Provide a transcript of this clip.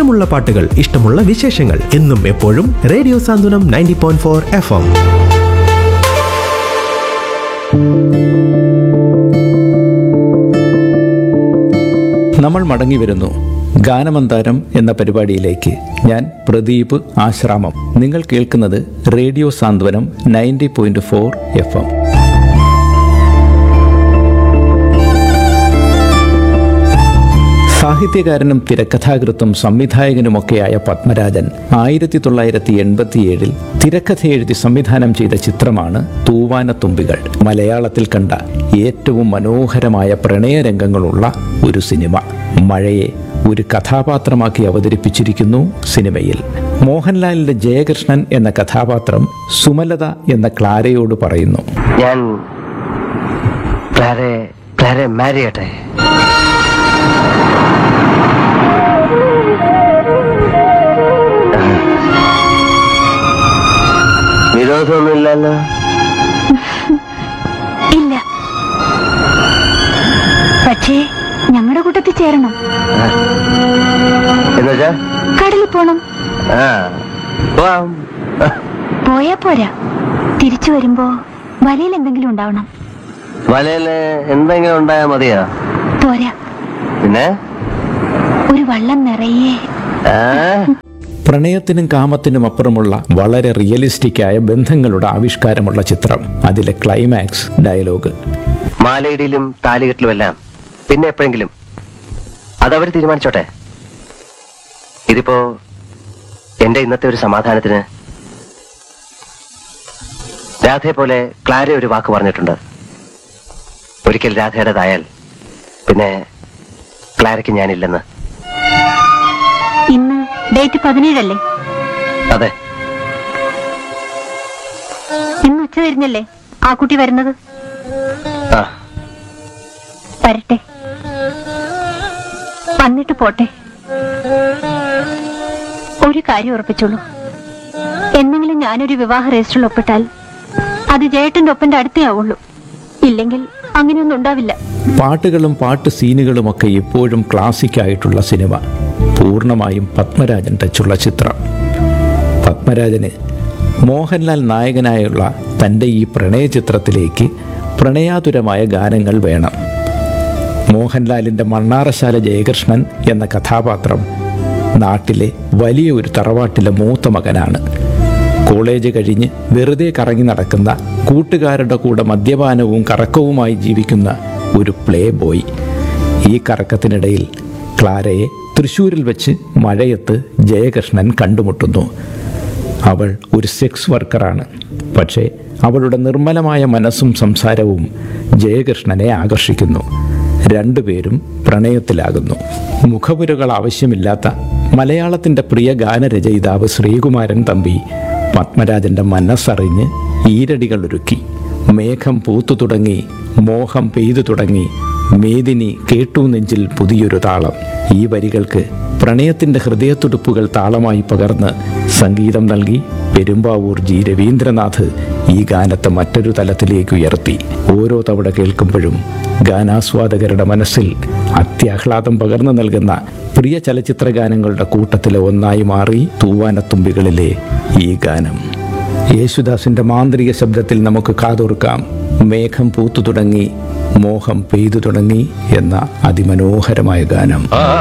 ഇഷ്ടമുള്ള പാട്ടുകൾ ഇഷ്ടമുള്ള വിശേഷങ്ങൾ എന്നും എപ്പോഴും radio Santhwanam ninety point four F M നമ്മൾ മടങ്ങി വരുന്നു ഗാനമന്താരം എന്ന പരിപാടിയിലേക്ക് ഞാൻ പ്രദീപ് ആശ്രാമം നിങ്ങൾ കേൾക്കുന്നത് radio Santhwanam ninety point four F M സാഹിത്യകാരനും തിരക്കഥാകൃത്തും സംവിധായകനുമൊക്കെയായ പത്മരാജൻ ആയിരത്തി തൊള്ളായിരത്തി എൺപത്തിയേഴിൽ തിരക്കഥ എഴുതി സംവിധാനം ചെയ്ത ചിത്രമാണ് തൂവാനത്തുമ്പികൾ മലയാളത്തിൽ കണ്ട ഏറ്റവും മനോഹരമായ പ്രണയരംഗങ്ങളുള്ള ഒരു സിനിമ മഴയെ ഒരു കഥാപാത്രമാക്കി അവതരിപ്പിച്ചിരിക്കുന്നു സിനിമയിൽ മോഹൻലാലിന്റെ ജയകൃഷ്ണൻ എന്ന കഥാപാത്രം സുമലത എന്ന ക്ലാരയോട് പറയുന്നു ഞാൻ ക്ലാരെ ക്ലാരെ മാരി ചെയ്യട്ടെ വിരോധമൊന്നുമില്ലല്ലോ ഇല്ല പക്ഷേ ഞങ്ങളുടെ കൂട്ടത്തിൽ ചേരണം എന്നുവെച്ചാ കടലിൽ പോണം ആ പോവാം പോയാ പോരാ തിരിച്ചു വരുമ്പോ വലയിൽ എന്തെങ്കിലും ഉണ്ടാവണം വലയില് എന്തെങ്കിലും ഉണ്ടായാ മതിയോ പോരാ പിന്നെ ഒരു വള്ളം നിറയെ ആ പ്രണയത്തിനും കാമത്തിനും അപ്പുറമുള്ള വളരെ റിയലിസ്റ്റിക്കായ ബന്ധങ്ങളുടെ ആവിഷ്കാരമുള്ള ചിത്രം അതിലെ ക്ലൈമാക്സ് ഡയലോഗ് മാലയിടിയിലും താലികെട്ടിലും എല്ലാം പിന്നെ എപ്പോഴെങ്കിലും അതവർ തീരുമാനിച്ചോട്ടെ ഇതിപ്പോ എന്റെ ഇന്നത്തെ ഒരു സമാധാനത്തിന് രാധയെ പോലെ ക്ലാര ഒരു വാക്ക് പറഞ്ഞിട്ടുണ്ട് ഒരിക്കൽ രാധയുടേതായാൽ പിന്നെ ക്ലാരയ്ക്ക് ഞാനില്ലെന്ന് ഇന്ന് ഡേറ്റ് പതിനേഴല്ലേ അതെ ഇന്ന് ഉച്ച തിരിഞ്ഞല്ലേ ആ കുട്ടി വരുന്നത് ആ വരട്ടെ വന്നിട്ട് പോട്ടെ ഒരു കാര്യം ഉറപ്പിച്ചോളൂ എന്നെങ്കിലും ഞാനൊരു വിവാഹ രജിസ്റ്ററിൽ ഒപ്പിട്ടാൽ അത് ജയേട്ടന്റെ ഒപ്പന്റെ അടുത്തേ ആവുള്ളൂ ഇല്ലെങ്കിൽ അങ്ങനെയൊന്നും ഉണ്ടാവില്ല പാട്ടുകളും പാട്ട് സീനുകളുമൊക്കെ ഇപ്പോഴും ക്ലാസിക് ആയിട്ടുള്ള സിനിമ പൂർണ്ണമായും പത്മരാജൻ ടച്ചുള്ള ചിത്രം പത്മരാജന് മോഹൻലാൽ നായകനായുള്ള തൻ്റെ ഈ പ്രണയ ചിത്രത്തിലേക്ക് പ്രണയാതുരമായ ഗാനങ്ങൾ വേണം മോഹൻലാലിൻ്റെ മണ്ണാറശാല ജയകൃഷ്ണൻ എന്ന കഥാപാത്രം നാട്ടിലെ വലിയ ഒരു തറവാട്ടിലെ മൂത്ത മകനാണ് കോളേജ് കഴിഞ്ഞ് വെറുതെ കറങ്ങി നടക്കുന്ന കൂട്ടുകാരുടെ കൂടെ മദ്യപാനവും കറക്കവുമായി ജീവിക്കുന്ന ഒരു പ്ലേ ബോയ് ഈ കറക്കത്തിനിടയിൽ ക്ലാരയെ തൃശ്ശൂരിൽ വെച്ച് മഴയത്ത് ജയകൃഷ്ണൻ കണ്ടുമുട്ടുന്നു അവൾ ഒരു സെക്സ് വർക്കറാണ് പക്ഷേ അവളുടെ നിർമ്മലമായ മനസ്സും സംസാരവും ജയകൃഷ്ണനെ ആകർഷിക്കുന്നു രണ്ടുപേരും പ്രണയത്തിലാകുന്നു മുഖപുരകൾ ആവശ്യമില്ലാത്ത മലയാളത്തിൻ്റെ പ്രിയ ഗാനരചയിതാവ് ശ്രീകുമാരൻ തമ്പി പത്മരാജന്റെ മനസ്സറിഞ്ഞ് ഈരടികൾ ഒരുക്കി മേഘം പൂത്തു തുടങ്ങി മോഹം പെയ്തു തുടങ്ങി മേദിനി കേട്ടു നെഞ്ചിൽ പുതിയൊരു താളം ഈ വരികൾക്ക് പ്രണയത്തിന്റെ ഹൃദയത്തുടുപ്പുകൾ താളമായി പകർന്ന് സംഗീതം നൽകി പെരുമ്പാവൂർ ജി രവീന്ദ്രനാഥ് ഈ ഗാനത്തെ മറ്റൊരു തലത്തിലേക്ക് ഉയർത്തി ഓരോ തവണ കേൾക്കുമ്പോഴും ഗാനാസ്വാദകരുടെ മനസ്സിൽ അത്യാഹ്ലാദം പകർന്നു നൽകുന്ന പ്രിയ ചലച്ചിത്ര ഗാനങ്ങളുടെ കൂട്ടത്തിലെ ഒന്നായി മാറി തൂവാനത്തുമ്പികളിലെ ഈ ഗാനം യേശുദാസിന്റെ മാന്ത്രിക ശബ്ദത്തിൽ നമുക്ക് കാതോർക്കാം മേഘം പൂത്തു തുടങ്ങി മോഹം പെയ്തു തുടങ്ങി എന്ന അതിമനോഹരമായ ഗാനം